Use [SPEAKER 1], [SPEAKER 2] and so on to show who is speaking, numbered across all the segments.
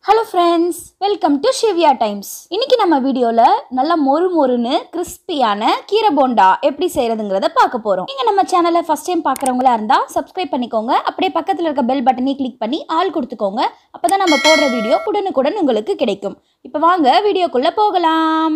[SPEAKER 1] hello friends welcome to Shivya times இன்னைக்கு நம்ம வீடியோவில் நல்லா மொறு மொறுன்னு கிறிஸ்பியான கீரை போண்டா எப்படி செய்யறதுங்கிறத பார்க்க போகிறோம் நீங்கள் நம்ம சேனலை ஃபஸ்ட் டைம் பார்க்குறவங்களா இருந்தால் சப்ஸ்கிரைப் பண்ணிக்கோங்க அப்படியே பக்கத்தில் இருக்க பெல் பட்டனையும் கிளிக் பண்ணி ஆல் கொடுத்துக்கோங்க அப்போ தான் நம்ம போடுற வீடியோ உடனுக்குடன் உங்களுக்கு கிடைக்கும் இப்போ வாங்க வீடியோக்குள்ளே போகலாம்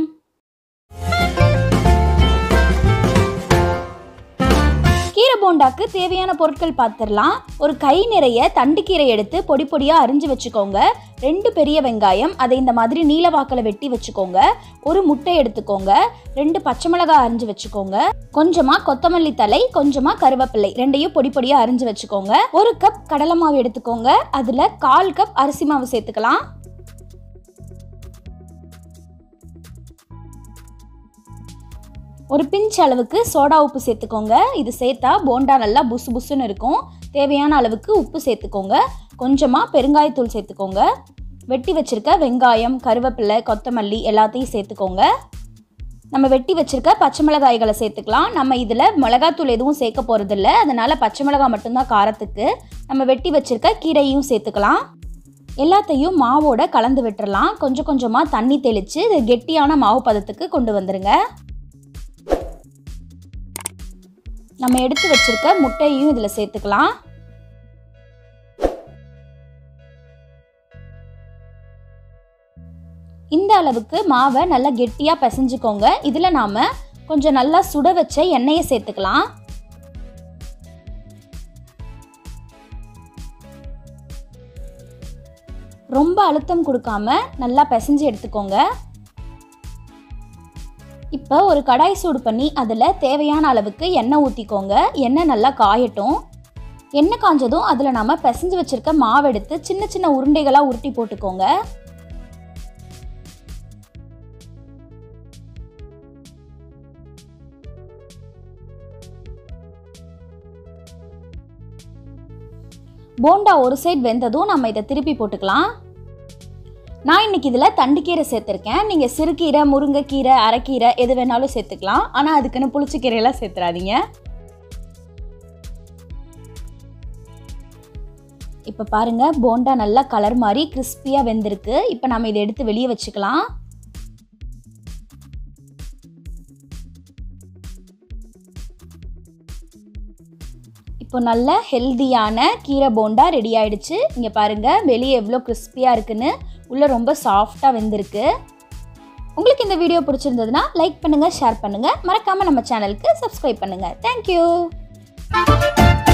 [SPEAKER 1] கீரை போண்டாக்கு தேவையான பொருட்கள் பார்த்துடலாம் ஒரு கை நிறைய தண்டுக்கீரை எடுத்து பொடி பொடியாக அரிஞ்சு வச்சுக்கோங்க ரெண்டு பெரிய வெங்காயம் அதை இந்த மாதிரி நீலவாக்கில் வெட்டி வச்சுக்கோங்க ஒரு முட்டை எடுத்துக்கோங்க ரெண்டு பச்சை மிளகாய் அரிஞ்சு வச்சுக்கோங்க கொஞ்சமாக கொத்தமல்லி தலை கொஞ்சமாக கருவேப்பிலை ரெண்டையும் பொடி பொடியாக அரிஞ்சு வச்சுக்கோங்க ஒரு கப் கடலை மாவு எடுத்துக்கோங்க அதில் கால் கப் அரிசி மாவு சேர்த்துக்கலாம் ஒரு பிஞ்ச் அளவுக்கு சோடா உப்பு சேர்த்துக்கோங்க இது சேர்த்தா போண்டா நல்லா புசு புசுன்னு இருக்கும் தேவையான அளவுக்கு உப்பு சேர்த்துக்கோங்க கொஞ்சமாக பெருங்காயத்தூள் சேர்த்துக்கோங்க வெட்டி வச்சுருக்க வெங்காயம் கருவேப்பிலை கொத்தமல்லி எல்லாத்தையும் சேர்த்துக்கோங்க நம்ம வெட்டி வச்சுருக்க பச்சை மிளகாய்களை சேர்த்துக்கலாம் நம்ம இதில் மிளகாத்தூள் எதுவும் சேர்க்க போகிறதில்ல அதனால் பச்சை மிளகாய் மட்டும்தான் காரத்துக்கு நம்ம வெட்டி வச்சுருக்க கீரையும் சேர்த்துக்கலாம் எல்லாத்தையும் மாவோட கலந்து விட்டுறலாம் கொஞ்சம் கொஞ்சமாக தண்ணி தெளித்து இது கெட்டியான மாவு பதத்துக்கு கொண்டு வந்துடுங்க நம்ம எடுத்து வச்சிருக்க முட்டையும் இதில் சேர்த்துக்கலாம் இந்த அளவுக்கு மாவை நல்லா கெட்டியாக பிசைஞ்சுக்கோங்க இதில் நாம் கொஞ்சம் நல்லா சுட வச்ச எண்ணெயை சேர்த்துக்கலாம் ரொம்ப அழுத்தம் கொடுக்காம நல்லா பிசைஞ்சு எடுத்துக்கோங்க இப்போ ஒரு கடாய் சூடு பண்ணி அதில் தேவையான அளவுக்கு எண்ணெய் ஊற்றிக்கோங்க எண்ணெய் நல்லா காயட்டும் எண்ணெய் காஞ்சதும் அதில் நாம் பிசைஞ்சு வச்சுருக்க மாவு எடுத்து சின்ன சின்ன உருண்டைகளாக உருட்டி போட்டுக்கோங்க போண்டா ஒரு சைடு வெந்ததும் நம்ம இதை திருப்பி போட்டுக்கலாம் நான் இன்னைக்கு இதில் தண்டுக்கீரை சேர்த்துருக்கேன் நீங்கள் சிறுகீரை முருங்கைக்கீரை அரைக்கீரை எது வேணாலும் சேர்த்துக்கலாம் ஆனால் அதுக்குன்னு புளிச்சக்கீரையெல்லாம் சேர்த்துறாதீங்க இப்போ பாருங்கள் போண்டா நல்லா கலர் மாதிரி கிறிஸ்பியாக வெந்திருக்கு இப்போ நம்ம இதை எடுத்து வெளியே வச்சுக்கலாம் இப்போ நல்ல ஹெல்தியான கீரை போண்டா ரெடி ஆயிடுச்சு இங்கே பாருங்கள் வெளியே எவ்வளோ கிறிஸ்பியாக இருக்குன்னு உள்ளே ரொம்ப சாஃப்டாக வெந்திருக்கு உங்களுக்கு இந்த வீடியோ பிடிச்சிருந்ததுன்னா லைக் பண்ணுங்கள் ஷேர் பண்ணுங்கள் மறக்காமல் நம்ம சேனலுக்கு சப்ஸ்கிரைப் பண்ணுங்கள் தேங்க்யூ